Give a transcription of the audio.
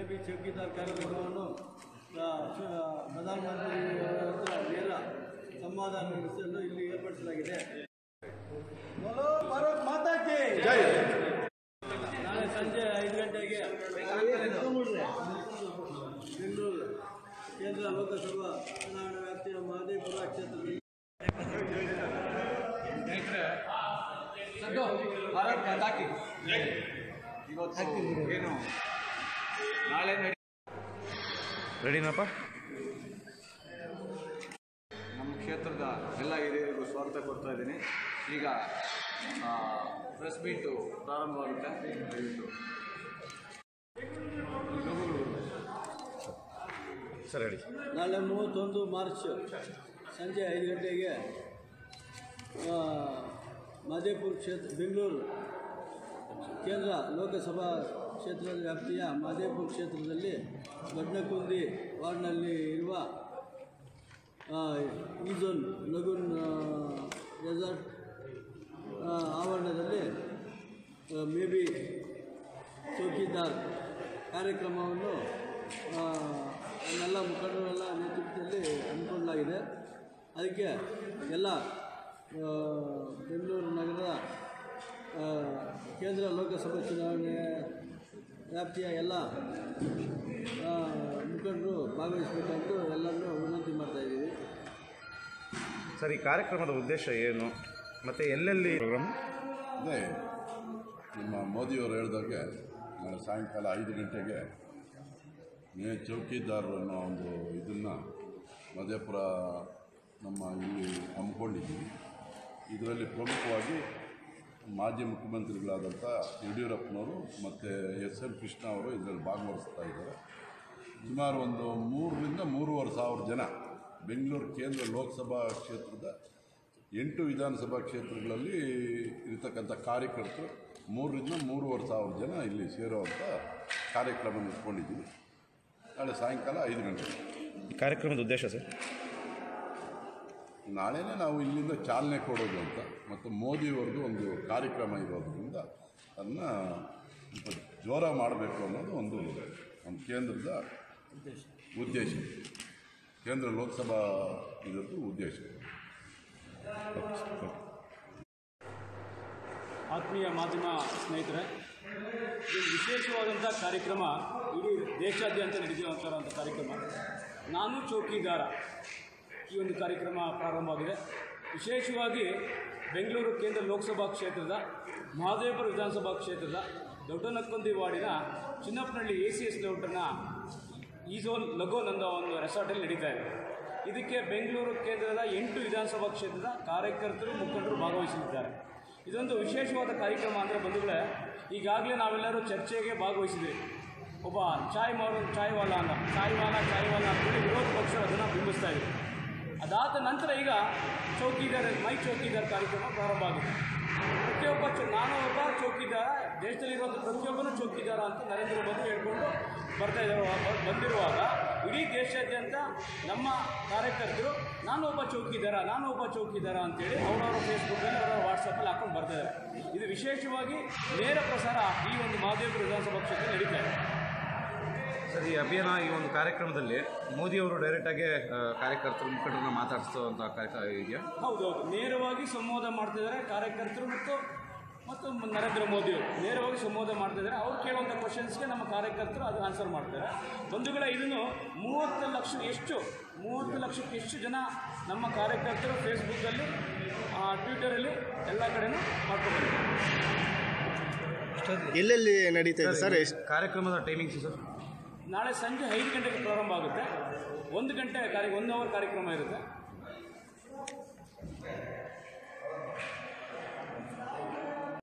B ಚೌಕಿದಾರ್ ಕಾರ್ಯಕ್ರಮವನ್ನು ಆ, ಶ- ಪ್ರಧಾನಮಂತ್ರಿಯವರ ಹತ್ರ ನೇರ ಸಂವಾದ ನಡೆಸಲು ಇಲ್ಲಿ ಏರ್ಪಡಿಸಲಾಗಿದೆ ಭಾರತ್ ಮಾತಾ ಕಿ ನಾಳೆ ಸಂಜೆ ಐದು ಗಂಟೆಗೆ ಬೆಂಗಳೂರು ಕೇಂದ್ರ ಲೋಕಸಭಾ ಚುನಾವಣಾ ವ್ಯಾಪ್ತಿಯ ಮಹದೇವಪುರ ಕ್ಷೇತ್ರದಲ್ಲಿ ಭಾರತ್ ಮಾತಾಕಿ ಇವತ್ತು ಏನು ನಾಳೆ ನಡೆ ರೆಡಿನಪ್ಪ ನಮ್ಮ ಕ್ಷೇತ್ರದ ಎಲ್ಲ ಹಿರಿಯರಿಗೂ ಸ್ವಾಗತ ಕೊಡ್ತಾ ಇದ್ದೀನಿ ಈಗ ಪ್ರೆಸ್ ಮೀಟು ಪ್ರಾರಂಭವಾಗುತ್ತೆ ದಯವಿಟ್ಟು ಸರ್ ಹೇಳಿ ನಾಳೆ ಮೂವತ್ತೊಂದು ಮಾರ್ಚ್ ಸಂಜೆ ಐದು ಗಂಟೆಗೆ ಆ, ಮಹದೇವಪುರ ಕ್ಷೇತ್ರ ಬೆಂಗಳೂರು ಕೇಂದ್ರ ಲೋಕಸಭಾ ಕ್ಷೇತ್ರದ ವ್ಯಾಪ್ತಿಯ ಮಹದೇವಪುರ ಕ್ಷೇತ್ರದಲ್ಲಿ ದೊಡ್ಡಕುಂದಿ ವಾರ್ಡ್ನಲ್ಲಿ ಇರುವ ಆ, ಈ ಝೋನ್ ಲಗೂನ್ ಆ, ರೆಸಾರ್ಟ್ ಆ, ಆವರಣದಲ್ಲಿ ಮೇ ಬಿ ಚೌಕಿದಾರ್ ಕಾರ್ಯಕ್ರಮವನ್ನು ಆ, ನನ್ನೆಲ್ಲ ಮುಖಂಡರೆಲ್ಲ ನೇತೃತ್ವದಲ್ಲಿ ಹಮ್ಮಿಕೊಳ್ಳಲಾಗಿದೆ ಅದಕ್ಕೆ ಎಲ್ಲ ಆ, ಬೆಂಗಳೂರು ನಗರದ ಆ, ಕೇಂದ್ರ ಲೋಕಸಭಾ ಚುನಾವಣೆ ವ್ಯಾಪ್ತಿಯ ಎಲ್ಲ ಆ, ಮುಖಂಡರು ಭಾಗವಹಿಸಬೇಕಂತ ಎಲ್ಲರನ್ನೂ ವಿನಂತಿ ಮಾಡ್ತಾಯಿದ್ದೀವಿ ಸರ್ ಈ ಕಾರ್ಯಕ್ರಮದ ಉದ್ದೇಶ ಏನು ಮತ್ತು ಎಲ್ಲೆಲ್ಲಿ ಪ್ರೋಗ್ರಾಮ್ ಅದೇ ನಮ್ಮ ಮೋದಿಯವರು ಹೇಳಿದಾಗೆ ನಾಳೆ ಸಾಯಂಕಾಲ ಐದು ಗಂಟೆಗೆ ಮೇ ಚೌಕಿದಾರ್ ಅನ್ನೋ ಒಂದು ಇದನ್ನು ಮಧೇಪುರ ನಮ್ಮ ಇಲ್ಲಿ ಹಮ್ಮಿಕೊಂಡಿದ್ದೀವಿ ಇದರಲ್ಲಿ ಪ್ರಮುಖವಾಗಿ ಮಾಜಿ ಮುಖ್ಯಮಂತ್ರಿಗಳಾದಂಥ ಯಡಿಯೂರಪ್ಪನವರು ಮತ್ತು ಎಸ್ ಎಂ ಕೃಷ್ಣ ಅವರು ಇದರಲ್ಲಿ ಭಾಗವಹಿಸ್ತಾ ಇದ್ದಾರೆ ಸುಮಾರು ಒಂದು ಮೂರರಿಂದ ಮೂರುವರೆ ಸಾವಿರ ಜನ ಬೆಂಗಳೂರು ಕೇಂದ್ರ ಲೋಕಸಭಾ ಕ್ಷೇತ್ರದ ಎಂಟು ವಿಧಾನಸಭಾ ಕ್ಷೇತ್ರಗಳಲ್ಲಿ ಇರತಕ್ಕಂಥ ಕಾರ್ಯಕರ್ತರು ಮೂರರಿಂದ ಮೂರುವರೆ ಸಾವಿರ ಜನ ಇಲ್ಲಿ ಸೇರುವಂಥ ಕಾರ್ಯಕ್ರಮ ಇಟ್ಕೊಂಡಿದ್ದೀವಿ ನಾಳೆ ಸಾಯಂಕಾಲ ಐದು ಗಂಟೆಗೆ ಕಾರ್ಯಕ್ರಮದ ಉದ್ದೇಶ ಸರ್ ನಾಳೆನೇ ನಾವು ಇಲ್ಲಿಂದ ಚಾಲನೆ ಕೊಡೋದು ಅಂತ ಮತ್ತು ಮೋದಿಯವ್ರದ್ದು ಒಂದು ಕಾರ್ಯಕ್ರಮ ಇರೋದ್ರಿಂದ ಅದನ್ನು ಸ್ವಲ್ಪ ಜೋರ ಮಾಡಬೇಕು ಅನ್ನೋದು ಒಂದು ನಮ್ಮ ಕೇಂದ್ರದ ಉದ್ದೇಶ ಕೇಂದ್ರ ಲೋಕಸಭಾ ಇದರದ್ದು ಉದ್ದೇಶ ಆತ್ಮೀಯ ಮಾಧ್ಯಮ ಸ್ನೇಹಿತರೆ ಇದು ವಿಶೇಷವಾದಂಥ ಕಾರ್ಯಕ್ರಮ ಇಡೀ ದೇಶಾದ್ಯಂತ ನಡೆದಿರುವಂಥ ಕಾರ್ಯಕ್ರಮ ನಾನು ಚೌಕಿದಾರ ಈ ಒಂದು ಕಾರ್ಯಕ್ರಮ ಪ್ರಾರಂಭವಾಗಿದೆ ವಿಶೇಷವಾಗಿ ಬೆಂಗಳೂರು ಕೇಂದ್ರ ಲೋಕಸಭಾ ಕ್ಷೇತ್ರದ ಮಹದೇವಪುರ ವಿಧಾನಸಭಾ ಕ್ಷೇತ್ರದ ದೊಡ್ಡನಕ್ಕೊಂದಿ ವಾರ್ಡಿನ ಚಿನ್ನಪ್ಪನಹಳ್ಳಿ ಎ ಸಿ ಎಸ್ ಲೇಔಟನ್ನು ಈ ಝೋನ್ ಲಗೋನ್ ಅನ್ನೋ ಒಂದು ರೆಸಾರ್ಟಲ್ಲಿ ನಡೀತಾ ಇದೆ ಇದಕ್ಕೆ ಬೆಂಗಳೂರು ಕೇಂದ್ರದ ಎಂಟು ವಿಧಾನಸಭಾ ಕ್ಷೇತ್ರದ ಕಾರ್ಯಕರ್ತರು ಮುಖಂಡರು ಭಾಗವಹಿಸಲಿದ್ದಾರೆ ಇದೊಂದು ವಿಶೇಷವಾದ ಕಾರ್ಯಕ್ರಮ ಅಂದರೆ ಬಂಧುಗಳೇ ಈಗಾಗಲೇ ನಾವೆಲ್ಲರೂ ಚರ್ಚೆಗೆ ಭಾಗವಹಿಸಿದ್ವಿ ಒಬ್ಬ ಚಾಯ್ ಮಾರೋ ಚಾಯ್ ವಾಲ ಅಂತ ಚಾಯ್ ವಾಲ ಚಾಯ್ ವಾಲ ಅಂತೇಳಿ ವಿರೋಧ ಪಕ್ಷ ಅದನ್ನು ಬಿಂಬಿಸ್ತಾ ಇದೆ ಅದಾದ ನಂತರ ಈಗ ಚೌಕಿದಾರ್ ಮೈ ಚೌಕಿದಾರ್ ಕಾರ್ಯಕ್ರಮ ಪ್ರಾರಂಭ ಆಗಿದೆ ಪ್ರತಿಯೊಬ್ಬ ಚೌ ನಾನು ಒಬ್ಬ ಚೌಕಿದಾರ ದೇಶದಲ್ಲಿರುವಂಥ ಪ್ರತಿಯೊಬ್ಬನೂ ಚೌಕಿದಾರ ಅಂತ ನರೇಂದ್ರ ಮೋದಿ ಹೇಳ್ಕೊಂಡು ಬರ್ತಾ ಇದ್ದಾರೆ ಬ- ಬಂದಿರುವಾಗ ಇಡೀ ದೇಶಾದ್ಯಂತ ನಮ್ಮ ಕಾರ್ಯಕರ್ತರು ನಾನು ಒಬ್ಬ ಚೌಕಿದಾರ ನಾನು ಒಬ್ಬ ಚೌಕಿದಾರ ಅಂತೇಳಿ ಅವರವರ ಫೇಸ್ಬುಕ್ಕಲ್ಲಿ ಅವರವರ ವಾಟ್ಸಪ್ಪಲ್ಲಿ ಹಾಕೊಂಡು ಬರ್ತಾ ಇದ್ದಾರೆ ಇದು ವಿಶೇಷವಾಗಿ ನೇರ ಪ್ರಸಾರ ಈ ಒಂದು ಮಹದೇವಪುರ ವಿಧಾನಸಭಾ ಕ್ಷೇತ್ರ ನಡೀತಾ ಇದೆ ಸರ್ ಈ ಅಭಿಯಾನ ಈ ಒಂದು ಕಾರ್ಯಕ್ರಮದಲ್ಲಿ ಮೋದಿಯವರು ಡೈರೆಕ್ಟಾಗಿ ಕಾರ್ಯಕರ್ತರು ಮುಖಂಡರನ್ನ ಮಾತಾಡಿಸುವಂಥ ಕಾರ್ಯಕ್ರಮ ಇದೆಯಾ ಹೌದೌದು ನೇರವಾಗಿ ಸಂವಾದ ಮಾಡ್ತಿದ್ದಾರೆ ಕಾರ್ಯಕರ್ತರು ಮತ್ತು ಮತ್ತು ಮ- ನರೇಂದ್ರ ಮೋದಿ ಅವರು ನೇರವಾಗಿ ಸಂವಾದ ಮಾಡ್ತಿದ್ದಾರೆ ಅವ್ರು ಕೇಳುವಂಥ ಕ್ವಶನ್ಸ್ಗೆ ನಮ್ಮ ಕಾರ್ಯಕರ್ತರು ಅದು ಆನ್ಸರ್ ಮಾಡ್ತಾರೆ ಬಂಧುಗಳ ಇದನ್ನು ಮೂವತ್ತು ಲಕ್ಷ ಎಷ್ಟು ಮೂವತ್ತು ಲಕ್ಷಕ್ಕೆ ಎಷ್ಟು ಜನ ನಮ್ಮ ಕಾರ್ಯಕರ್ತರು ಫೇಸ್ಬುಕ್ಕಲ್ಲಿ ಟ್ವಿಟರಲ್ಲಿ ಎಲ್ಲ ಕಡೆನೂ ಮಾಡ್ಕೊಂಡಿದ್ದಾರೆ ಎಲ್ಲೆಲ್ಲಿ ನಡೀತಾ ಇದೆ ಸರ್ ಎಷ್ಟು ಕಾರ್ಯಕ್ರಮದ ಟೈಮಿಂಗ್ಸ್ ಸರ್ ನಾಳೆ ಸಂಜೆ ಐದು ಗಂಟೆಗೆ ಪ್ರಾರಂಭ ಆಗುತ್ತೆ ಒಂದು ಗಂಟೆ ಕಾರ್ಯ ಒನ್ ಅವರ್ ಕಾರ್ಯಕ್ರಮ ಇರುತ್ತೆ